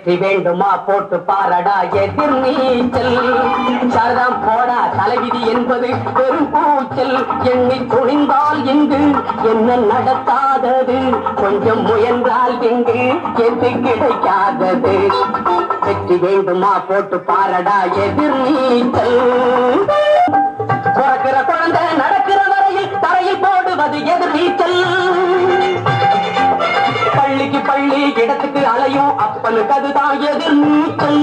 வெற்றி வேண்டுமா போட்டு பாரடா எதிர் நீச்சல் சரதாம் போடா தலைவிதி என்பது பெரும் கூச்சல் எண்ணி துணிந்தால் இங்கு என்ன நடக்காதது கொஞ்சம் முயன்றால் இங்கு எது கிடைக்காதது வெற்றி வேண்டுமா போட்டு பாரடா எதிர் நீச்சல் பிறக்கிற குழந்தை நடக்கிற வரையில் தரையில் போடுவது எதிர் நீச்சல் பள்ளிக்கு பள்ளி இடத்துக்கு அலையும் அப்பனுக்கு அதுதான் எதிர் நீச்சல்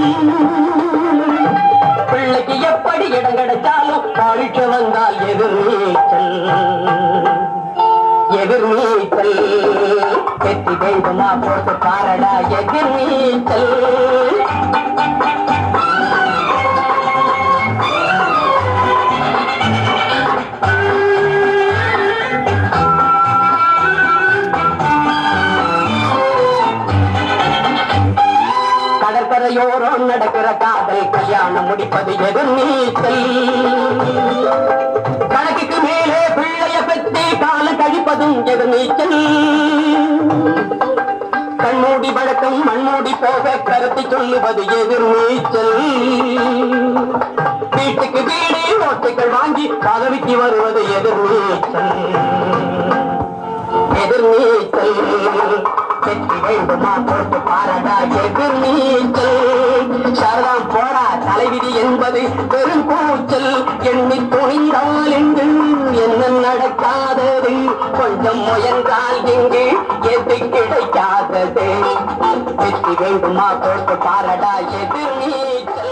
பிள்ளைக்கு எப்படி இடம் கிடைச்சாலும் பரீட்சை வந்தால் எதிர் நீச்சல் எதிர் நீச்சல் வெற்றி வேண்டுமா போட்டு பாரடா எதிர் நீச்சல் கடற்கரையோரம் நடக்கிற காதல் கல்யாணம் முடிப்பது எதிர் நீச்சல் கணக்குக்கு மேலே பிள்ளைய பெற்று காலம் கழிப்பதும் எதிர் நீச்சல் கண்மூடி வழக்கம் மண்மூடி போக கருத்து சொல்லுவது எதிர் நீச்சல் வீட்டுக்கு வீடு ஓட்டைகள் வாங்கி பதவிக்கு வருவது எதிர் நீச்சல் எதிர் நீச்சல் வெற்றி வேண்டுமா போட்டு பாரடா எதிர் நீச்சல் சரதாம் போடா தலைவிதி என்பது பெரும் கூச்சல் எண்ணி துணிந்தால் என்று என்ன நடக்காதது கொஞ்சம் முயன்றால் இங்கு எது கிடைக்காதது வெற்றி வேண்டுமா போட்டு பாரடா எதிர் நீச்சல்